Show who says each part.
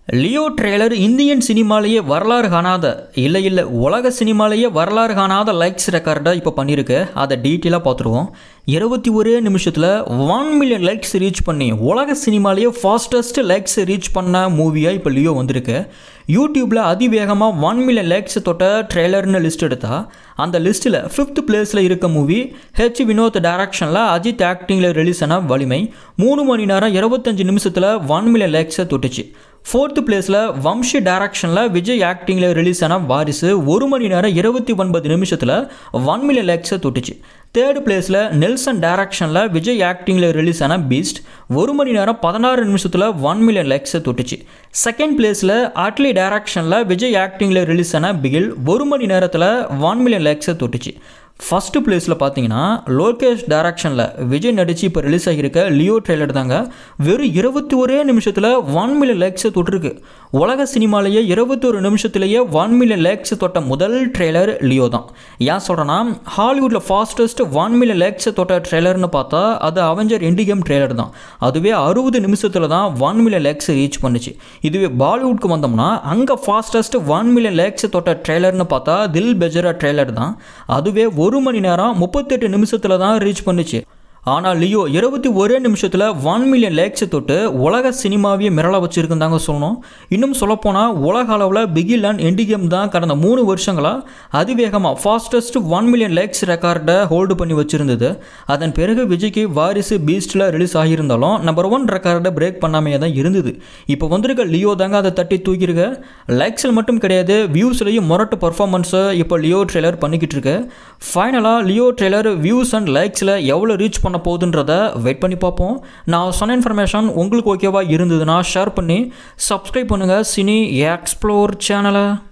Speaker 1: Leo trailer Indian சினிமாலேயே வரலாறு காணாத இல்லை இல்லை உலக சினிமாலேயே வரலாறு காணாத லைக்ஸ் ரெக்கார்டை இப்போ பண்ணியிருக்கு அதை டீட்டெயிலாக பார்த்துருவோம் இருபத்தி ஒரே நிமிஷத்தில் ஒன் மில்லியன் லைக்ஸ் ரீச் பண்ணி உலக சினிமாலேயே ஃபாஸ்டஸ்ட் லைக்ஸ் ரீச் பண்ண மூவியாக இப்போ லியோ வந்திருக்கு யூடியூப்பில் அதிவேகமாக ஒன் மில்லியன் லைக்ஸ் தொட்ட ட்ரெய்லர்னு லிஸ்ட் எடுத்தால் அந்த லிஸ்ட்டில் ஃபிஃப்த் பிளேஸில் இருக்க மூவி ஹெச் வினோத் டைரக்ஷனில் அஜித் ஆக்டிங்கில் ரிலீஸ் ஆன வலிமை மூணு மணி நேரம் இருபத்தஞ்சு நிமிஷத்தில் ஒன் மில்லியன் லைக்ஸை தொட்டுச்சு ஃபோர்த்து பிளேஸில் வம்ஷி டைரக்ஷனில் விஜய் ஆக்டிங்கில் ரிலீஸ் ஆன வாரிசு ஒரு மணி நேரம் இருபத்தி ஒன்பது நிமிஷத்தில் ஒன் மில்லியன் லேக்ஸை தொட்டுச்சு தேர்ட் பிளேஸில் நெல்சன் டைரக்ஷனில் விஜய் ஆக்டிங்கில் ரிலீஸ் ஆன பீஸ்ட் ஒரு மணி நேரம் பதினாறு நிமிஷத்தில் ஒன் மில்லியன் லேக்ஸை தொட்டுச்சு செகண்ட் பிளேஸில் அட்லி டைரக்ஷனில் விஜய் ஆக்டிங்கில் ரிலீஸ் ஆன பிகில் ஒரு மணி நேரத்தில் ஒன் மில்லியன் லேக்ஸை தொட்டுச்சு ஃபஸ்ட்டு பிளேஸில் பார்த்தீங்கன்னா லோகேஷ் டைரக்ஷனில் விஜய் நடித்து இப்போ ரிலீஸ் ஆகியிருக்க லியோ ட்ரெய்லர் தாங்க வெறும் இருபத்தி ஒரே நிமிஷத்தில் ஒன் மில்லியன் லேக்ஸை தொட்டிருக்கு உலக சினிமாலேயே இருபத்தொரு நிமிஷத்துலேயே ஒன் மில்லியன் லேக்ஸ் தொட்ட முதல் ட்ரெய்லர் லியோ தான் ஏன் சொல்கிறேன்னா ஹாலிவுட்டில் ஃபாஸ்டஸ்ட் ஒன் மில்லியன் லேக்ஸை தொட்ட ட்ரெய்லர்னு பார்த்தா அது அவெஞ்சர் எண்டிகேம் ட்ரெய்லர் தான் அதுவே அறுபது நிமிஷத்தில் தான் ஒன் மில்லியன் லேக்ஸ் ரீச் பண்ணுச்சு இதுவே பாலிவுட்க்கு வந்தோம்னா அங்கே ஃபாஸ்டஸ்ட் ஒன் மில்லியன் லேக்ஸ் தொட்ட ட்ரெய்லர்னு பார்த்தா தில் பெஜரா ட்ரெய்லர் தான் அதுவே ஒரு மணி நேரம் முப்பத்தெட்டு நிமிஷத்தில் தான் ரீச் பண்ணுச்சு ஆனால் லியோ இருபத்தி ஒரே நிமிஷத்தில் ஒன் மில்லியன் லேக்ஸை தொட்டு உலக சினிமாவையே மிரள வச்சுருக்குன்னு தாங்க சொல்லணும் இன்னும் சொல்லப்போனால் உலக அளவில் பிகில் அண்ட் எண்டிகேம் தான் கடந்த மூணு வருஷங்களாக அதிவேகமாக ஃபாஸ்டஸ்ட் ஒன் மில்லியன் லேக்ஸ் ரெக்கார்டை ஹோல்டு பண்ணி வச்சுருந்தது அதன் பிறகு விஜய்க்கு வாரிசு பீஸ்டில் ரிலீஸ் ஆகியிருந்தாலும் நம்பர் ஒன் ரெக்கார்டை பிரேக் பண்ணாமையே தான் இருந்தது இப்போ வந்திருக்க லியோ தாங்க அதை தட்டி தூக்கியிருக்க லைக்ஸில் மட்டும் கிடையாது வியூஸ்லேயும் மொரட்டு பர்ஃபார்மன்ஸை இப்போ லியோ ட்ரெய்லர் பண்ணிக்கிட்டு இருக்கு ஃபைனலாக லியோ ட்ரெய்லர் வியூஸ் அண்ட் லைக்ஸில் எவ்வளோ ரீச் பண்ண போகுதுன்றத வெயிட் பண்ணி பார்ப்போம் நான் சொன்ன இன்ஃபர்மேஷன் உங்களுக்கு ஓகேவா இருந்ததுன்னா ஷேர் பண்ணி சப்ஸ்கிரைப் பண்ணுங்கள் சினி எக்ஸ்ப்ளோர் சேனலை